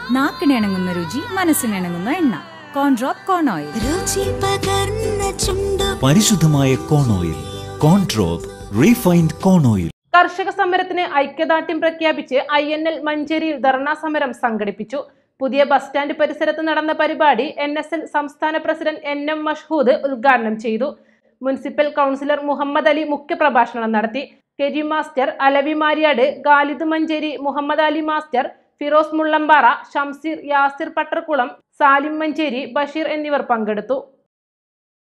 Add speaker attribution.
Speaker 1: നാക്കിനിണങ്ങുന്ന രുചി മനസ്സിനിണങ്ങുന്ന എണ്ണ കോൺഡ്രോപ്പ് കോൺ ഓയിൽ
Speaker 2: രുചി പകർന്ന ചുണ്ടു
Speaker 3: പരിശുദ്ധമായ കോൺ ഓയിൽ കോൺട്രോപ്പ് റീഫൈൻഡ് കോൺ ഓയിൽ
Speaker 4: കർഷക സമരത്തിന് ഐക്യദാർഢ്യം പ്രഖ്യാപിച്ച് ഐ എൻ എൽ മഞ്ചേരിയിൽ ധർണാ സമരം സംഘടിപ്പിച്ചു പുതിയ ബസ് സ്റ്റാൻഡ് പരിസരത്ത് നടന്ന പരിപാടി എൻ എസ് എൽ സംസ്ഥാന പ്രസിഡന്റ് എൻ എം മഷ്ഹൂദ് ഉദ്ഘാടനം ചെയ്തു മുനിസിപ്പൽ കൗൺസിലർ മുഹമ്മദ് അലി മുഖ്യപ്രഭാഷണം നടത്തി കെരി മാസ്റ്റർ അലവി മാരിയാട് ഖാലിദ് മഞ്ചേരി മുഹമ്മദ് അലി മാസ്റ്റർ ഫിറോസ് മുള്ളമ്പാറ ഷംസീർ യാസിർ പട്ടർകുളം സാലിം മഞ്ചേരി ബഷീർ എന്നിവർ പങ്കെടുത്തു